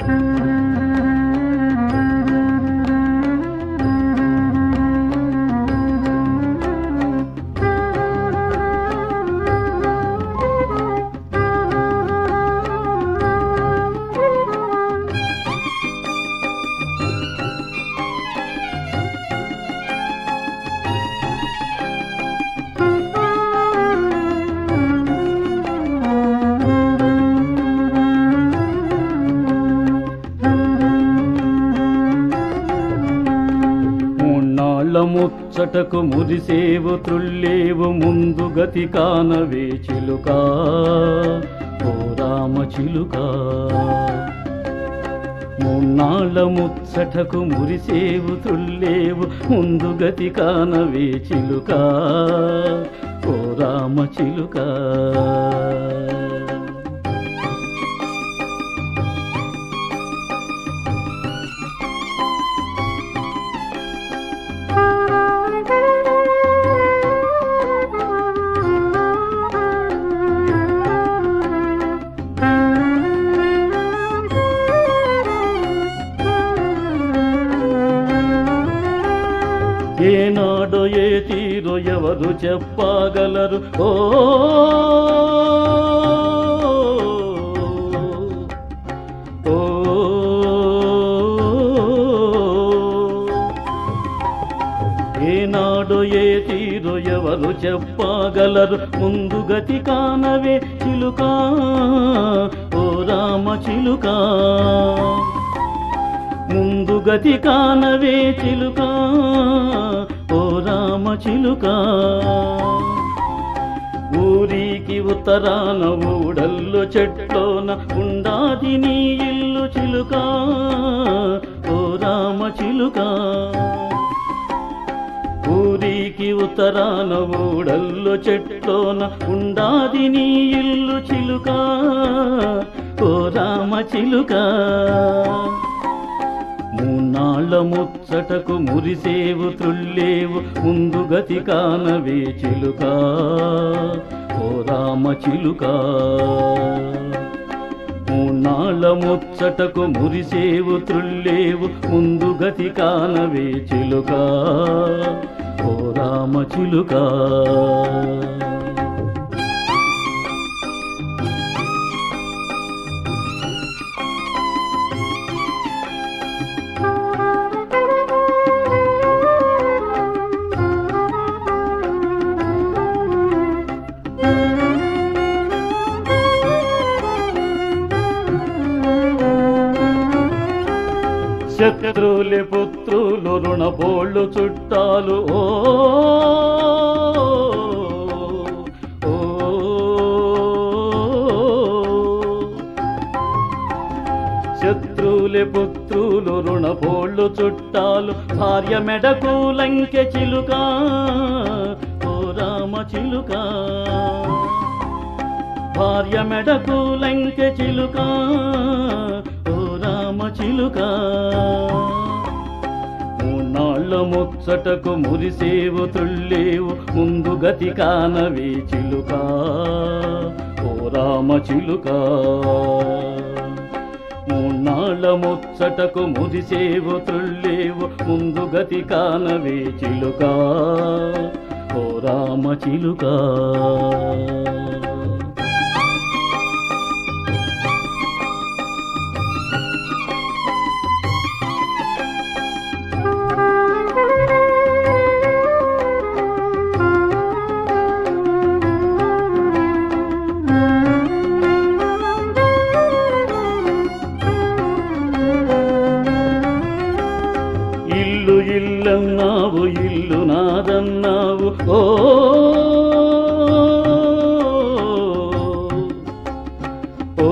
మూన్నాళ్ళ ముచ్చటకు మురిసేవు త్రుల్లేవు ముందు గతి కానవే చిలుక ఓ రామ చిలుక మూన్నాళ్ళ ముచ్చటకు మురిసేవు త్రుల్లేవు ముందు గతి కానవే చిలుక ఓ రామ చిలుక ఏనాడో ఏ తీరో ఎవరు చెప్పగలరు ఓ ఓ ఏనాడో ఏ తీరో ఎవరు చెప్పగలరు ముందు గతి కానవే చిలుక ఓ రామ చిలుక ముందు గతి కానవే చిలుక ఓ రామ చిలుక ఊరికి ఉత్తరాన ఊడల్లో చెట్లోన ఉండాది నీ ఇల్లు చిలుక ఓ రామ చిలుక ఊరికి ఉత్తరాన ఊడల్లో చెట్లోన ఉండాది నీ ఇల్లు చిలుక ఓ రామ చిలుక మూన్నాళ్ళ ముచ్చటకు మురిసేవు త్రుల్లేవు ముందు గతి కానవే చిలుక ఓ రామ చిలుక మూన్నాళ్ళ ముచ్చటకు మురిసేవు త్రుల్లేవు ముందు గతి కానవే చిలుక ఓ రామ చిలుక శత్రువులే పుత్రులు రుణపోళ్ళు చుట్టాలు ఓ ఓ, శత్రువులే పుత్రులు రుణపోళ్ళు చుట్టాలు భార్య మెడకు లంకె చిలుక ఓ రామ చిలుక భార్య మెడకు లంకె చిలుక ఓ రామ చిలుక మూన్నాళ్ళ ముచ్చటకు మురిసేవు తుళ్ళేవు ముందు గతి కానవే చిలుక ఓ రామ చిలుక మూన్నాళ్ళ ముచ్చటకు మురిసేవు తుళ్ళేవు ముందు గతి కానవే చిలుక ఓ రామ చిలుక ఇల్లు ఇల్లన్నావు ఇల్లు నాదన్నావు ఓ ఓ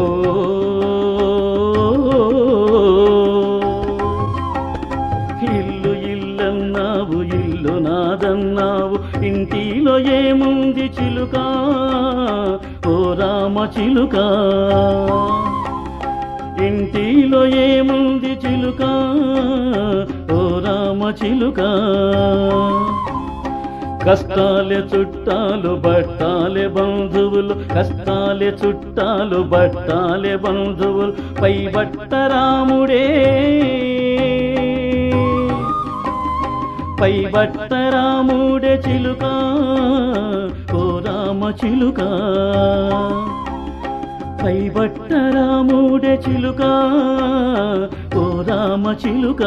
ఇల్లు ఇల్లన్నావు ఇల్లు నాదన్నావు ఇంటిలో ఏముంది చిలుక ఓ రామ చిలుక ఇంటిలో ఏముంది చిలుక ఓ రామ చిలుక కష్టాలే చుట్టాలు బట్టాలే బంధువులు కష్టాలే చుట్టాలు బట్టాలే బంధువులు పై బట్ట రాముడే పై బట్ట రాముడే చిలుక ఓ రామ చిలుక పై బట్ట రాముడే చిలుక ఓ రామ చిలుక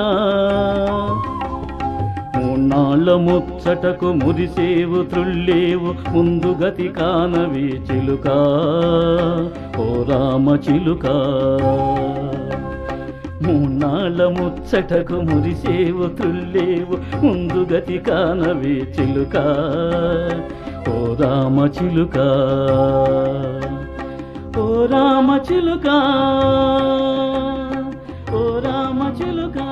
మూన్నాళ్ళ ముచ్చటకు మురిసేవు త్రుళ్ళేవు ముందు గతి కానవి చిలుక ఓ రామ చిలుక మూన్నాళ్ళ ముచ్చటకు మురిసేవు త్రుళ్ళేవు ముందు గతి కానవి చిలుక ఓ రామ చిలుక ఓ రామ చిలుక ఓ రామ చిలుక